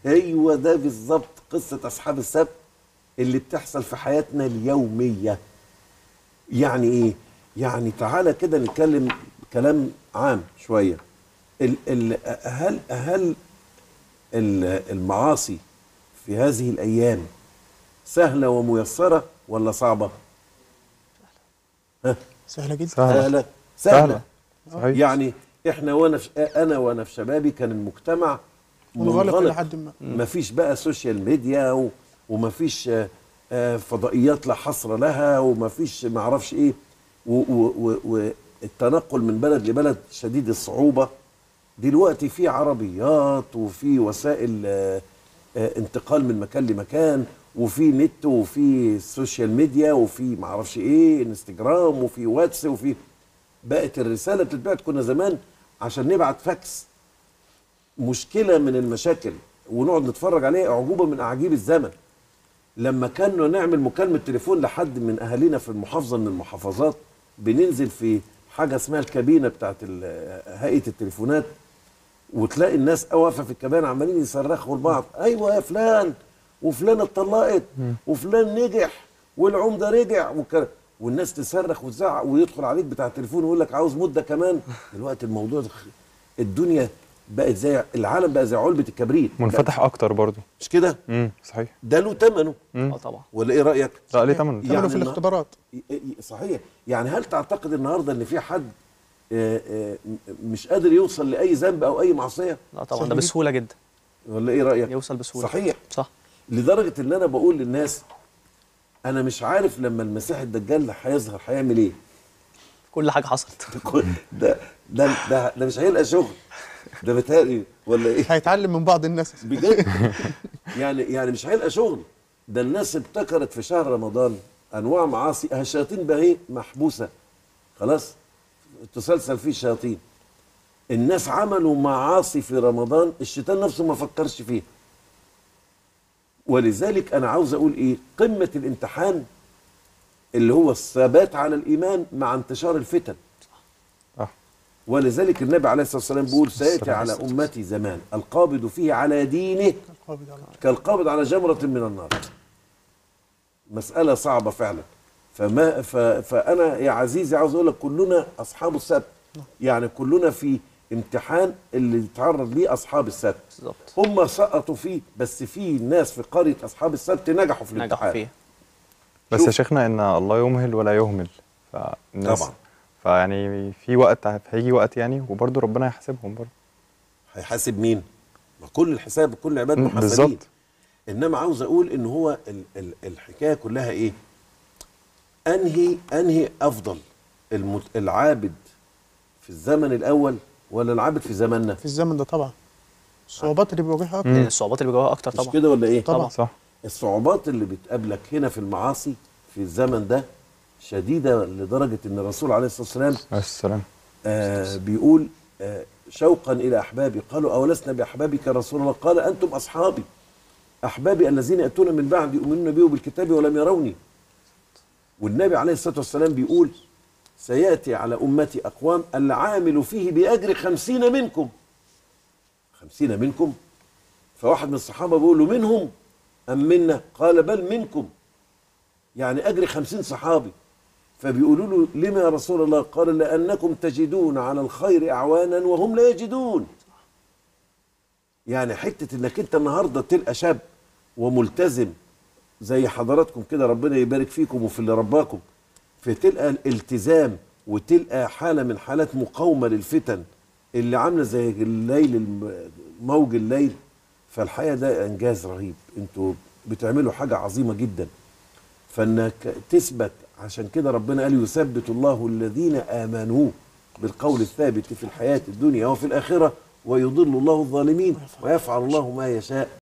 ايوه ده بالظبط قصه اصحاب السبت اللي بتحصل في حياتنا اليوميه يعني ايه يعني تعالى كده نتكلم كلام عام شويه ال ال هل هل ال- المعاصي في هذه الايام سهله وميسره ولا صعبه ها سهله جدا سهلة سهله سهلة صحيح يعني احنا وانا في انا وانا في شبابي كان المجتمع منغلق منغلق. لحد ما مفيش بقى سوشيال ميديا و... ومفيش آه، آه، فضائيات لا حصر لها ومفيش معرفش ايه والتنقل من بلد لبلد شديد الصعوبة دلوقتي في عربيات وفي وسائل آه، آه، انتقال من مكان لمكان وفي نت وفي سوشيال ميديا وفي معرفش ايه انستجرام وفي واتس وفي بقت الرسالة بتتبعت كنا زمان عشان نبعت فاكس مشكله من المشاكل ونقعد نتفرج عليها اعجوبه من اعاجيب الزمن لما كنا نعمل مكالمه تليفون لحد من اهالينا في المحافظه من المحافظات بننزل في حاجه اسمها الكابينه بتاعت ال- هيئه التليفونات وتلاقي الناس واقفه في الكبان عمالين يصرخوا لبعض ايوه يا فلان وفلان اتطلقت وفلان نجح والعمده رجع وك... والناس تصرخ وتزعق ويدخل عليك بتاع التليفون ويقول لك عاوز مده كمان دلوقتي الموضوع ده خ- الدنيا بقت زي العالم بقى زي علبه الكبريت منفتح اكتر برضو مش كده امم صحيح ده له ثمنه مم. اه طبعا ولا ايه رايك لا ليه تمن يعني تعملوا في النا- الاختبارات ي- ي- صحيح يعني هل تعتقد النهارده ان في حد آه، آه، م- مش قادر يوصل لاي ذنب او اي معصيه لا طبعا ده سهل بسهوله جدا ولا ايه رايك يوصل بسهوله صحيح صح لدرجه ان انا بقول للناس انا مش عارف لما المسيح الدجال هيظهر هيعمل ايه كل حاجه حصلت ده ده ده, ده مش هيلقى شغل ده بتهيألي ولا ايه هيتعلم من بعض الناس بجد يعني يعني مش هيلقى شغل ده الناس ابتكرت في شهر رمضان انواع معاصي اه الشياطين بقى ايه محبوسه خلاص تسلسل فيه الشياطين الناس عملوا معاصي في رمضان الشيطان نفسه ما فكرش فيها ولذلك انا عاوز اقول ايه قمه الامتحان اللي هو الثبات على الايمان مع انتشار الفتن صح ولذلك النبي عليه الصلاه والسلام بيقول سياتي السلام على عليكم. امتي زمان القابض فيه على دينه القابض على الله. كالقابض على جمرة من النار مسألة صعبة فعلا فما ف فأنا يا عزيزي عاوز أقول لك كلنا أصحاب السبت يعني كلنا في امتحان اللي يتعرض ليه أصحاب السبت بالظبط هم سقطوا فيه بس في ناس في قرية أصحاب السبت نجحوا في نجحوا الامتحان فيه بس شوف. يا شيخنا ان الله يمهل ولا يهمل فالناس طبعا. فيعني في وقت هيجي وقت يعني وبرضه ربنا يحاسبهم برضه هيحاسب مين؟ ما كل الحساب كل العباد مم، محاسبين بالظبط. انما عاوز اقول ان هو ال ال الحكايه كلها ايه؟ انهي انهي افضل المت العابد في الزمن الاول ولا العابد في زماننا؟ في الزمن ده طبعا الصعوبات اللي بيواجهها اكتر لان الصعوبات اللي بيواجهوها اكتر مش طبعا كده ولا ايه؟ طبعا. صح الصعوبات اللي بتقابلك هنا في المعاصي في الزمن ده شديده لدرجه ان الرسول عليه الصلاه والسلام السلام آه بيقول آه شوقا الى احبابي قالوا اولسنا باحبابك يا رسول الله قال انتم اصحابي احبابي الذين ياتون من بعد يؤمنون بي بالكتاب ولم يروني والنبي عليه الصلاه والسلام بيقول سياتي على امتي اقوام العامل فيه باجر خمسين منكم خمسين منكم فواحد من الصحابه بيقول له منهم ام منا قال بل منكم يعني اجر خمسين صحابي فبيقولوا له لما يا رسول الله قال لأنكم تجدون على الخير أعوانا وهم لا يجدون يعني حتة انك انت النهاردة تلقى شاب وملتزم زي حضراتكم كده ربنا يبارك فيكم وفي اللي رباكم فتلقى الالتزام وتلقى حالة من حالات مقاومة للفتن اللي عاملة زي الليل الم- موج الليل فالحقيقة ده إنجاز رهيب انتوا بتعملوا حاجة عظيمة جدا فانك تثبت عشان كده ربنا قال يثبت الله الذين امنوا بالقول الثابت في الحياه الدنيا وفي الاخره ويضل الله الظالمين ويفعل الله ما يشاء